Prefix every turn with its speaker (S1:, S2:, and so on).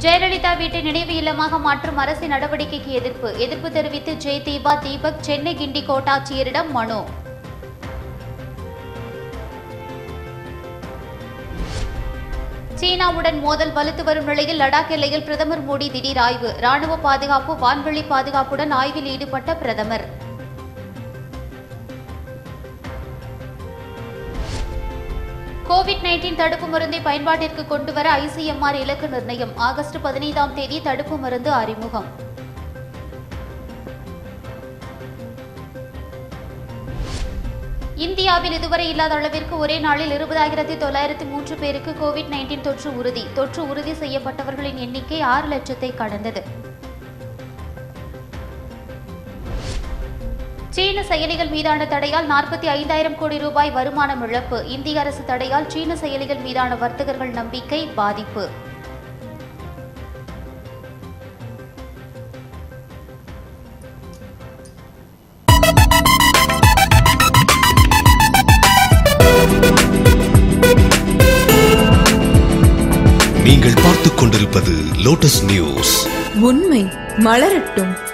S1: ஜெயலலிதா வீட்டை நினைவு இல்லமாக மாற்றும் அரசின் நடவடிக்கைக்கு எதிர்ப்பு எதிர்ப்பு தெரிவித்து ஜெய் தீபா தீபக் சென்னை கிண்டி கோட்டாட்சியரிடம் மனு சீனாவுடன் மோதல் வலுத்து வரும் நிலையில் லடாக் எல்லையில் பிரதமர் மோடி திடீர் ஆய்வு ராணுவ பாதுகாப்பு வான்வெளி பாதுகாப்புடன் ஆய்வில் ஈடுபட்ட பிரதமர் கோவிட் நைன்டீன் தடுப்பு மருந்தை பயன்பாட்டிற்கு கொண்டுவர ஐசிஎம்ஆர் இலக்கு நிர்ணயம் ஆகஸ்ட் பதினைந்தாம் தேதி தடுப்பு மருந்து அறிமுகம் இந்தியாவில் இதுவரை இல்லாத அளவிற்கு ஒரே நாளில் இருபதாயிரத்தி தொள்ளாயிரத்தி மூன்று பேருக்கு கோவிட் நைன்டீன் தொற்று உறுதி தொற்று உறுதி செய்யப்பட்டவர்களின் எண்ணிக்கை ஆறு லட்சத்தை கடந்தது சீன செயலிகள் மீதான தடையால் நாற்பத்தி ஐந்தாயிரம் கோடி ரூபாய் வருமானம் இழப்பு இந்திய அரசு தடையால் சீன செயலிகள் மீதான வர்த்தகர்கள் நம்பிக்கை பாதிப்பு
S2: நீங்கள் பார்த்துக் கொண்டிருப்பது லோட்டஸ் நியூஸ்
S3: உண்மை மலரட்டும்